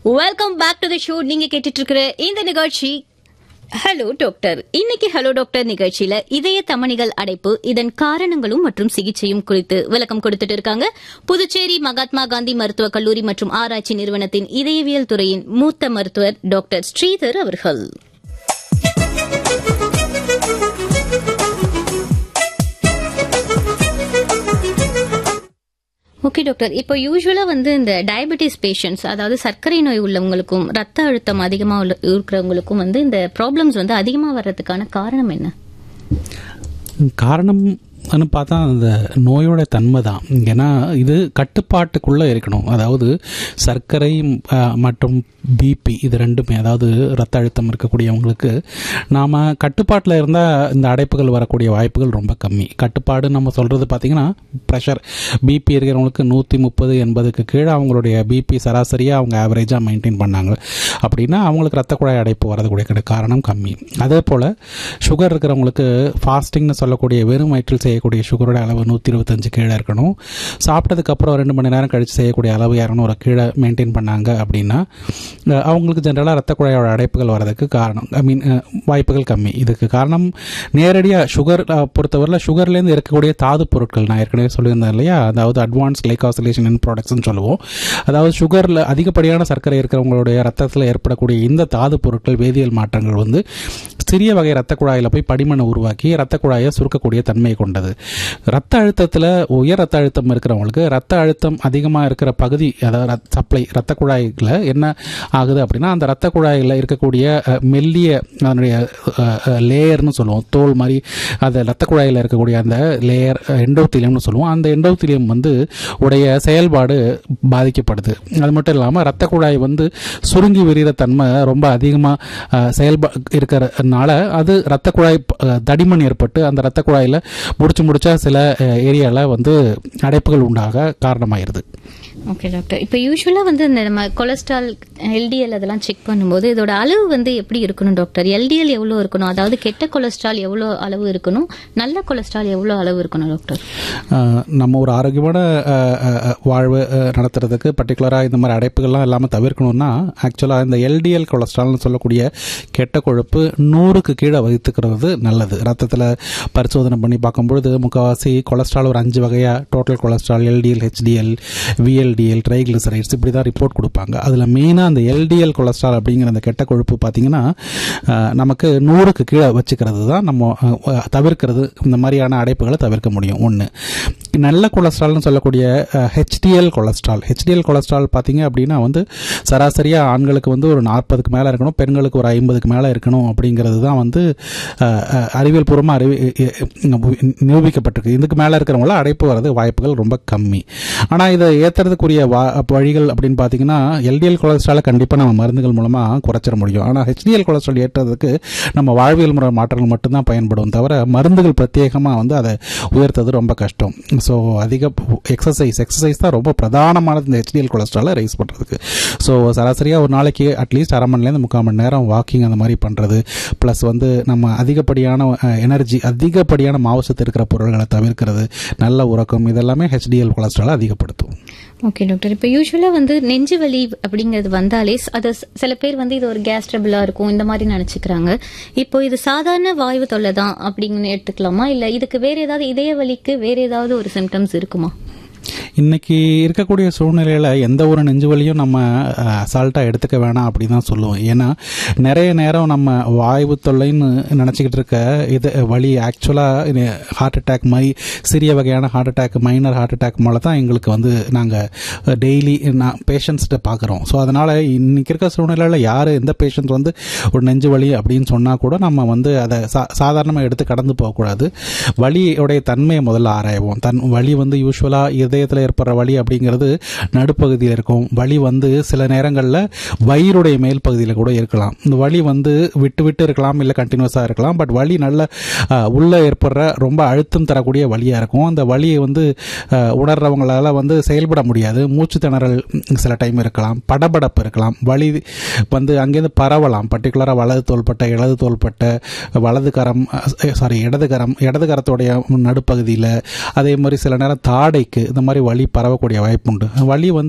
welcome back to the show நீங்க கேட்டுட்டு இருக்கிற இந்த நிகழ்ச்சி ஹலோ டாக்டர் இன்னைக்கு ஹலோ டாக்டர் நிகழ்ச்சியில இதய தமனிகள் அடைப்பு இதன் காரணங்களும் மற்றும் சிகிச்சையும் குறித்து விளக்கம் கொடுத்துட்டு இருக்காங்க புதுச்சேரி மகாத்மா காந்தி மருத்துவக் கல்லூரி மற்றும் ஆராய்ச்சி நிறுவனத்தின் இதயவியல் துறையின் மூத்த மருத்துவர் டாக்டர் ஸ்ரீதர் அவர்கள் ஓகே டாக்டர் இப்போ யூஸ்வலா வந்து இந்த டயபெட்டிஸ் பேஷண்ட்ஸ் அதாவது சர்க்கரை நோய் உள்ளவங்களுக்கும் ரத்த அழுத்தம் அதிகமா உள்ள இருக்கிறவங்களுக்கும் வந்து இந்த ப்ராப்ளம்ஸ் வந்து அதிகமா வர்றதுக்கான காரணம் என்ன காரணம்னு பார்த்தா அந்த நோயோட தன்மை தான் ஏன்னா இது கட்டுப்பாட்டுக்குள்ளே இருக்கணும் அதாவது சர்க்கரை ஆ, மற்றும் பிபி இது ரெண்டுமே அதாவது ரத்த அழுத்தம் இருக்கக்கூடியவங்களுக்கு நாம் கட்டுப்பாட்டில் இருந்தால் இந்த அடைப்புகள் வரக்கூடிய வாய்ப்புகள் ரொம்ப கம்மி கட்டுப்பாடு நம்ம சொல்கிறது பார்த்திங்கன்னா ப்ரெஷர் பிபி இருக்கிறவங்களுக்கு நூற்றி முப்பது எண்பதுக்கு கீழே அவங்களுடைய பிபி சராசரியாக அவங்க ஆவரேஜாக மெயின்டைன் பண்ணாங்க அப்படின்னா அவங்களுக்கு ரத்த குழாய் அடைப்பு வரதுக்கூடிய காரணம் கம்மி அதே போல் சுகர் இருக்கிறவங்களுக்கு ஃபாஸ்டிங்னு சொல்லக்கூடிய வெறும் வயிற்றில் செய்யக்கூடிய சுகரோட அளவு நூற்றி இருபத்தஞ்சு கீழே இருக்கணும் சாப்பிட்டதுக்கப்புறம் ரெண்டு மணி நேரம் கழித்து செய்யக்கூடிய அளவு இரநூறு கீழே மெயின்டைன் பண்ணாங்க அப்படின்னா அஹ், அவங்களுக்கு ஜென்ரலாக ரத்த குழாயோட அடைப்புகள் வரதுக்கு காரணம் ஐ மீன் வாய்ப்புகள் கம்மி இதுக்கு காரணம் நேரடியாக சுகர் பொறுத்தவரையில் சுகர்லேருந்து இருக்கக்கூடிய தாது பொருட்கள் நான் ஏற்கனவே சொல்லியிருந்தேன் இல்லையா அதாவது அட்வான்ஸ் கிளைகாசிலேஷன் இன் ப்ராடக்ட்ஸ்னு சொல்லுவோம் அதாவது சுகரில் அதிகப்படியான சர்க்கரை இருக்கிறவங்களுடைய ரத்தத்தில் ஏற்படக்கூடிய இந்த தாது பொருட்கள் வேதியியல் மாற்றங்கள் வந்து சிறிய வகை ரத்த குழாயில் போய் படிமனை உருவாக்கி ரத்த குழாயை சுருக்கக்கூடிய தன்மையை கொண்டது ரத்த அழுத்தத்தில் உயர் ரத்த அழுத்தம் இருக்கிறவங்களுக்கு ரத்த அழுத்தம் அதிகமாக இருக்கிற பகுதி அதாவது சப்ளை ரத்த குழாயில் என்ன ஆகுது அப்படின்னா அந்த ரத்த குழாயில் இருக்கக்கூடிய அஹ், மெல்லிய அதனுடைய லேயர்னு சொல்லுவோம் தோல் மாதிரி அந்த ரத்த குழாயில் இருக்கக்கூடிய அந்த லேயர் எண்டோத்திலியம்னு சொல்லுவோம் அந்த எண்டோத்திலியம் வந்து உடைய செயல்பாடு பாதிக்கப்படுது அது மட்டும் இல்லாமல் ரத்த குழாய் வந்து சுருங்கி விரிகிற தன்மை ரொம்ப அதிகமாக செயல்பா இருக்கிறனால அது ரத்த குழாய் அஹ், தடிமன் ஏற்பட்டு அந்த ரத்த குழாயில் முடிச்சு முடிச்சா சில ஏரியாவில் வந்து அடைப்புகள் உண்டாக காரணமாயிருது ஓகே டாக்டர் இப்போ யூஸ்வலா வந்து இந்த நம்ம கொலஸ்ட்ரால் எல்டிஎல் அதெல்லாம் செக் பண்ணும்போது இதோட அளவு வந்து எப்படி இருக்கணும் டாக்டர் எல்டிஎல் எவ்வளோ இருக்கணும் அதாவது கெட்ட கொலஸ்ட்ரால் எவ்வளோ அளவு இருக்கணும் நல்ல கொலஸ்ட்ரால் எவ்வளோ அளவு இருக்கணும் டாக்டர் அஹ், நம்ம ஒரு ஆரோக்கியமான அஹ், அஹ், வாழ்வு அஹ், நடத்துறதுக்கு பர்டிகுலராக இந்த மாதிரி அடைப்புகள்லாம் இல்லாமல் தவிர்க்கணும்னா ஆக்சுவலாக இந்த எல்டிஎல் கொலஸ்ட்ரால்னு சொல்லக்கூடிய கெட்ட கொழுப்பு நூறுக்கு கீழே வைத்துக்கிறது நல்லது ரத்தத்தில் பரிசோதனை பண்ணி பார்க்கும்பொழுது முக்கால்வாசி கொலஸ்ட்ரால் ஒரு அஞ்சு வகையாக total cholesterol LDL HDL VLDL triglycerides இப்படி தான் ரிப்போர்ட் கொடுப்பாங்க அதில் மெயினாக அந்த எல்டிஎல் கொலஸ்ட்ரால் அப்படிங்கிற அந்த கெட்ட கொழுப்பு பார்த்தீங்கன்னா அஹ், நமக்கு நூறுக்கு கீழே வச்சுக்கிறது தான் நம்ம அஹ், தவிர்க்கிறது இந்த மாதிரியான அடைப்புகளை தவிர்க்க முடியும் ஒன்று நல்ல கொலஸ்ட்ரால்னு சொல்லக்கூடிய ஹெச்டிஎல் கொலஸ்ட்ரால் ஹெச்டிஎல் கொலஸ்ட்ரால் பார்த்தீங்க அப்படின்னா வந்து சராசரியாக ஆண்களுக்கு வந்து ஒரு நாற்பதுக்கு மேலே இருக்கணும் பெண்களுக்கு ஒரு ஐம்பதுக்கு மேலே இருக்கணும் அப்படிங்கிறது தான் வந்து அஹ், அஹ், அறிவியல் பூர்வமாக அறிவி நிரூபிக்கப்பட்டிருக்கு இதுக்கு மேலே இருக்கிறவங்கள அடைப்பு வர்றது வாய்ப்புகள் ரொம்ப கம்மி ஆனால் இதை ஏற்றுறதுக்குரிய வா வழிகள் அப்படின்னு பார்த்தீங்கன்னா எல்டிஎல் கொலஸ்ட்ராலை கண்டிப்பாக நம்ம மருந்துகள் மூலமாக குறைச்சிட முடியும் ஆனால் ஹெச்டிஎல் கொலஸ்ட்ரால் ஏற்றுறதுக்கு நம்ம வாழ்வியல் முறை மாற்றங்கள் மட்டும்தான் பயன்படும் தவிர மருந்துகள் பிரத்யேகமாக வந்து அதை உயர்த்தது ரொம்ப கஷ்டம் ஸோ அதிக எக்ஸசைஸ் எக்ஸசைஸ் தான் ரொம்ப பிரதானமானது இந்த ஹெச்டிஎல் கொலஸ்ட்ராலை ரைஸ் பண்ணுறதுக்கு ஸோ சராசரியாக ஒரு நாளைக்கு அட்லீஸ்ட் அரை மணி நேரம் முக்கால் மணி நேரம் வாக்கிங் அந்த மாதிரி பண்ணுறது ப்ளஸ் வந்து நம்ம அதிகப்படியான எனர்ஜி அதிகப்படியான மாவுசத்து இருக்கிற பொருள்களை தவிர்க்கிறது நல்ல உறக்கம் இதெல்லாமே ஹெச்டிஎல் கொலஸ்ட்ராலை அதிகப்படுத்தும் ஓகே டாக்டர் இப்போ யூஸ்வலா வந்து நெஞ்சு வலி அப்படிங்கிறது வந்தாலே ஸ்- அது ஸ்- சில பேர் வந்து இது ஒரு கேஸ் ட்ரபிளா இருக்கும் இந்த மாதிரி நினைச்சுக்கிறாங்க இப்போ இது சாதாரண வாய்வு தொல்லை தான் அப்படின்னு எடுத்துக்கலாமா இல்ல இதுக்கு வேற ஏதாவது இதய வலிக்கு வேற ஏதாவது ஒரு சிம்டம்ஸ் இருக்குமா இன்னைக்கு இருக்கக்கூடிய சூழ்நிலையில் எந்த ஒரு நெஞ்சு வலியும் நம்ம அசால்ட்டாக எடுத்துக்க வேணாம் அப்படி தான் சொல்லுவோம் ஏன்னா நிறைய நேரம் நம்ம வாய்வு தொல்லைன்னு நினச்சிக்கிட்டு இருக்க இது வலி ஆக்சுவலாக ஹார்ட் அட்டாக் மாதிரி சிறிய வகையான heart attack minor heart attack மேலே தான் எங்களுக்கு வந்து நாங்கள் டெய்லி நான் பேஷண்ட்ஸ்கிட்ட பார்க்குறோம் ஸோ அதனால் இன்னைக்கு இருக்க சூழ்நிலையில் யார் எந்த பேஷண்ட் வந்து ஒரு நெஞ்சு வலி அப்படின்னு சொன்னால் கூட நம்ம வந்து அதை சா சாதாரணமாக எடுத்து கடந்து போகக்கூடாது வலியோடைய தன்மையை முதல்ல ஆராய்வோம் தன் வலி வந்து யூஸ்வலாக இதயத்தில் ஏற்படுற வலி அப்படிங்கிறது நடுப்பகுதியில் இருக்கும் வலி வந்து சில நேரங்களில் வயிறுடைய மேல் பகுதியில் கூட இருக்கலாம் இந்த வலி வந்து விட்டு விட்டு இருக்கலாம் இல்லை கண்டினியூஸாக இருக்கலாம் பட் வலி நல்ல அஹ், உள்ள ஏற்படுற ரொம்ப அழுத்தம் தரக்கூடிய வலியாக இருக்கும் அந்த வலியை வந்து அஹ், உணர்றவங்களால வந்து செயல்பட முடியாது மூச்சு திணறல் ம், சில டைம் இருக்கலாம் படபடப்பு இருக்கலாம் வலி வந்து அங்கேருந்து பரவலாம் பர்டிகுலராக வலது தோள்பட்டை இடது தோள்பட்டை வலது கரம் சாரி இடது கரம் இடது கரத்துடைய நடுப்பகுதியில் அதே மாதிரி சில நேரம் தாடைக்கு இந்த மாதிரி வலி பரவக்கூடிய வாய்ப்பு உண்டு வலி வந்து